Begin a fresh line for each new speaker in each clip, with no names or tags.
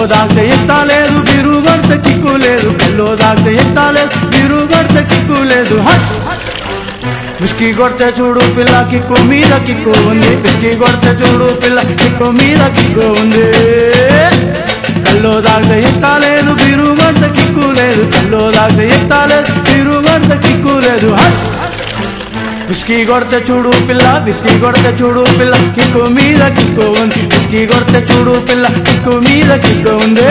దాకా ఎత్తాలేదు బిరు కొడితే కిక్కు లేదు కల్లో దాకా ఎత్తాలేదు బిరు కొడితే కిక్కు లేదు హట్ విస్కీ కొడితే చూడు పిల్ల కిక్కు మీద కిక్కు ఉంది విస్కీ కొడితే చూడు పిల్ల కిక్కు మీద కిక్కు ఉంది కల్లో దాకా ఎత్తాలేదు బిరు కొడితే కిక్కు లేదు కల్లో దాకా ఎత్తాలేదు బిరు కొడితే కిక్కు లేదు హట్ విస్కీ కొడితే చూడు పిల్ల విస్కీ కొడితే చూడు పిల్ల కిక్కు మీద కిక్కు ఉంది విస్కీ కొడితే చూడు పిల్ల కిక్కు మీద కిక్కు ఉంది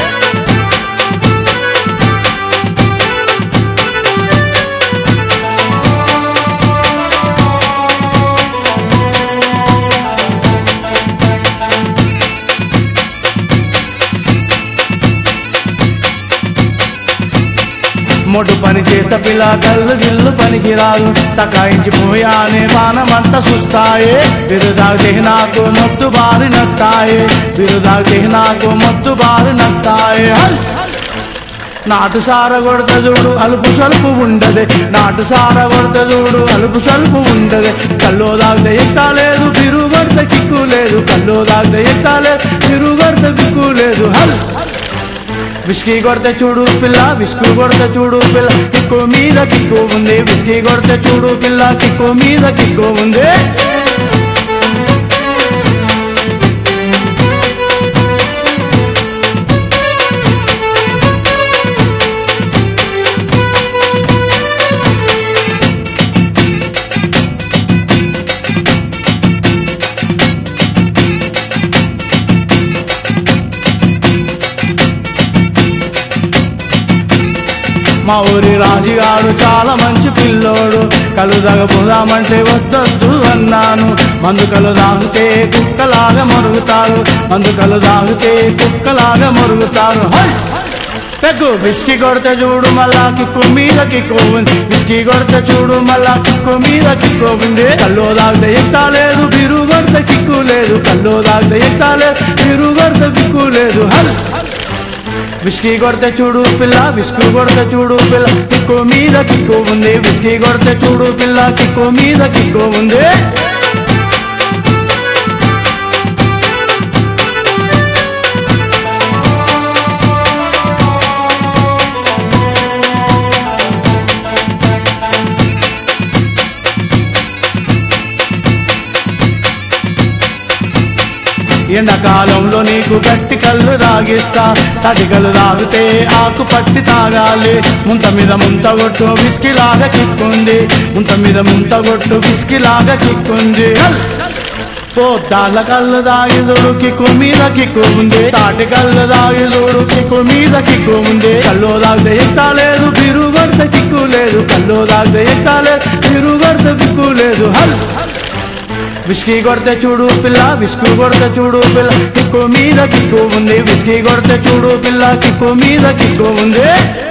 మొట్టు పని చేస్తే పిల్ల కళ్ళు గిల్లు పనికి రాదు తకాయించిపోయానే పానమంతా సుస్తాయే బిరుదాగితే నాకు మొత్తు బారి నత్తాయే బిరుదాగితే నాకు మొత్తు బారి నత్తాయే హల్! నాటు సార కొడత చూడు అలుపు సలుపు ఉండదే నాటు సార కొడత చూడు అలుపు సలుపు ఉండదే కల్లో దాగితే ఎత్తాలేదు బిరు కొడితే కిక్కు లేదు కల్లో దాగితే ఎత్తాలేదు బిరు కొడితే కిక్కు లేదు హల్ విస్కీ కొడితే చూడు పిల్ల విస్కీ కొడితే చూడు పిల్ల కిక్కు మీద కిక్కు ఉంది విస్కీ కొడితే చూడు పిల్ల కిక్కు మీద కిక్కు ఉంది మా ఊరి రాజుగాడు చాలా మంచి పిల్లోడు కలు పోదామంటే వద్దొద్దు అన్నాను మందు కలు తాగితే కుక్కలాగా మరుగుతారు మందు కలు తాగితే కుక్కలాగా మరుగుతారు హై! పెగ్గు విస్కీ కొడితే చూడు మళ్ళా కిక్కు మీద కిక్కు ఉంది విస్కీ కొడితే చూడు మళ్ళా కిక్కు మీద కిక్కు ఉంది కల్లో తాగితే ఎత్తాలేదు బిరు కొడితే కిక్కు లేదు కల్లో తాగితే ఎత్తాలేదు బిరు కొడితే కిక్కు లేదు హల్ విస్కీ కొడితే చూడు పిల్ల విస్కీ కొడితే చూడు పిల్ల కిక్కు మీద కిక్కు ఉంది విస్కీ కొడితే చూడు పిల్ల కిక్కు మీద కిక్కు ఉంది ఎండాకాలంలో నీకు గట్టి కళ్ళు తాగిస్తా తడికలు తాగితే ఆకు పట్టి తాగాలి ముంత మీద ముంత కొట్టు విస్కీ లాగా కిక్కుంది ముంత మీద ముంత కొట్టు విస్కీ లాగా కిక్కుంది పోతాల కళ్ళు దాగి చూడు కిక్కు మీద కిక్కు ఉంది తాటి కళ్ళు దాగి చూడు కిక్కు మీద కిక్కు ఉంది కళ్ళు దాగితే ఎత్తాలేదు బిరు కొడితే కిక్కు లేదు కళ్ళు దాగితే ఎత్తాలేదు బిరు కొడితే కిక్కు లేదు హల్ విస్కీ కొడితే చూడు పిల్ల విస్కీ కొడితే చూడు పిల్ల కిక్కు మీద కిక్కు ఉంది విస్కీ కొడితే చూడు పిల్ల కిక్కు మీద కిక్కు ఉంది